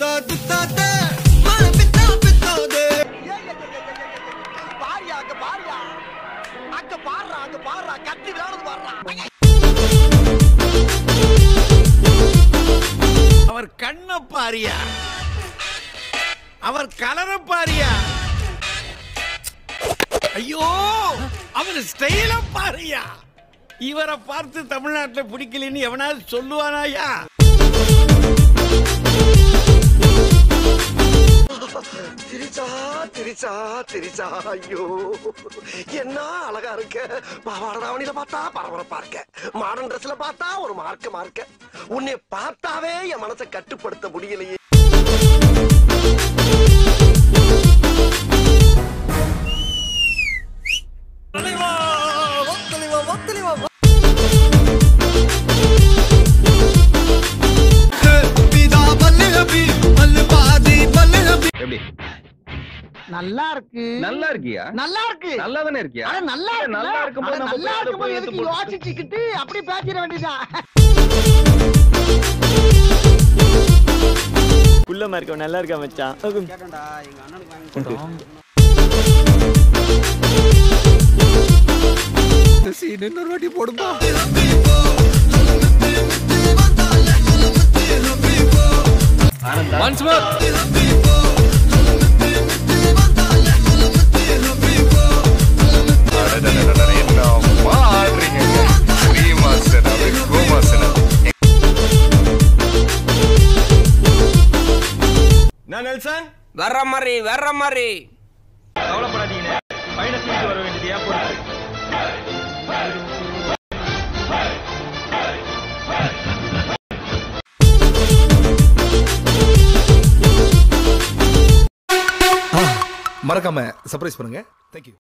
பாரியா அங்க பாரியா அங்க பாடுறா அங்க பாடுறா கத்தி விளையாடுறது பாடுறா அவர் கண்ண பாரியா அவர் கலர பாரியா ஐயோ அவர் ஸ்டைல பாரியா இவரை பார்த்து தமிழ்நாட்டுல பிடிக்கலன்னு எவனாவது சொல்லுவானாயா திரிச்சா திரிச்சா திரிச்சா ஐயோ என்ன அழகா இருக்க பாவாட தாவணியில பார்த்தா பரபரப்பா இருக்க மாடர்ன் ட்ரெஸ்ல பார்த்தா ஒரு மார்க்க மார்க்க உன்னை பார்த்தாவே என் மனசை கட்டுப்படுத்த முடியலையே எப்படி நல்லா இருக்கு நல்லா இருக்கியா நல்லா இருக்கு நல்லா தானே இருக்கியா அட நல்லா இருக்கு நல்லா இருக்கும்போது அட நம்ம நல்லா போய் அதை இருக்கும்போது போய் எதுக்கு எடுத்து போட்டு- யோசிச்சுக்கிட்டு அப்படி பேசிட வேண்டியதான் குள்ளமா இருக்க நல்லா இருக்கா மச்சான் Once more. நான் நெல்சன் வர்ற மாதிரி வர்ற மாதிரி கவலைப்படாதீங்க பையனை தூக்கிட்டு வர வேண்டியது ஏன் பொறுப்பு மறக்காம சர்ப்ரைஸ் பண்ணுங்க தேங்க்யூ